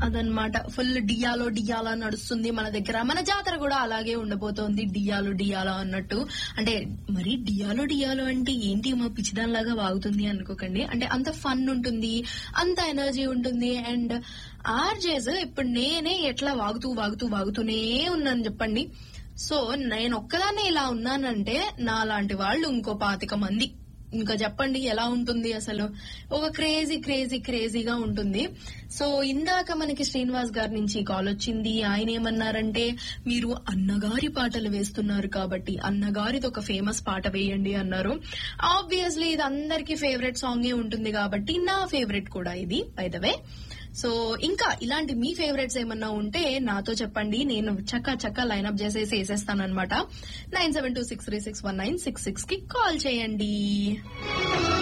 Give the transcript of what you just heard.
అదనమాట ఫుల్ డియాలో డియాలో నడుస్తుంది మన దగ్గర మన జాతర కూడా అలాగే ఉండబోతోంది డియాలో డియాలో అన్నట్టు అంటే మరి డియాలో డియాలో అంటే ఏంటి మా పిచ్చిదానిలాగా వాగుతుంది అనుకోకండి అంటే అంత ఫన్ ఉంటుంది అంత ఎనర్జీ ఉంటుంది అండ్ ఆర్జేస్ ఇప్పుడు నేనే ఎట్లా వాగుతూ వాగుతూ వాగుతూనే ఉన్నాను చెప్పండి సో నేను ఒక్కదాన్నే ఇలా ఉన్నానంటే నా లాంటి వాళ్ళు ఇంకో పాతిక మంది ఇంకా చెప్పండి ఎలా ఉంటుంది అసలు ఒక క్రేజీ క్రేజీ క్రేజీగా ఉంటుంది సో ఇందాక మనకి శ్రీనివాస్ గారి నుంచి కాల్ వచ్చింది ఆయన ఏమన్నారంటే మీరు అన్నగారి పాటలు వేస్తున్నారు కాబట్టి అన్నగారిది ఒక ఫేమస్ పాట వేయండి అన్నారు ఆబ్వియస్లీ ఇది అందరికి ఫేవరెట్ సాంగే ఉంటుంది కాబట్టి నా ఫేవరెట్ కూడా ఇది బై ద వే సో ఇంకా ఇలాంటి మీ ఫేవరెట్స్ ఏమన్నా ఉంటే నాతో చెప్పండి నేను చక్క చక్క లైన్అప్ చేసేసి వేసేస్తానమాట nine seven two six three six one nine six six కి కాల్ చేయండి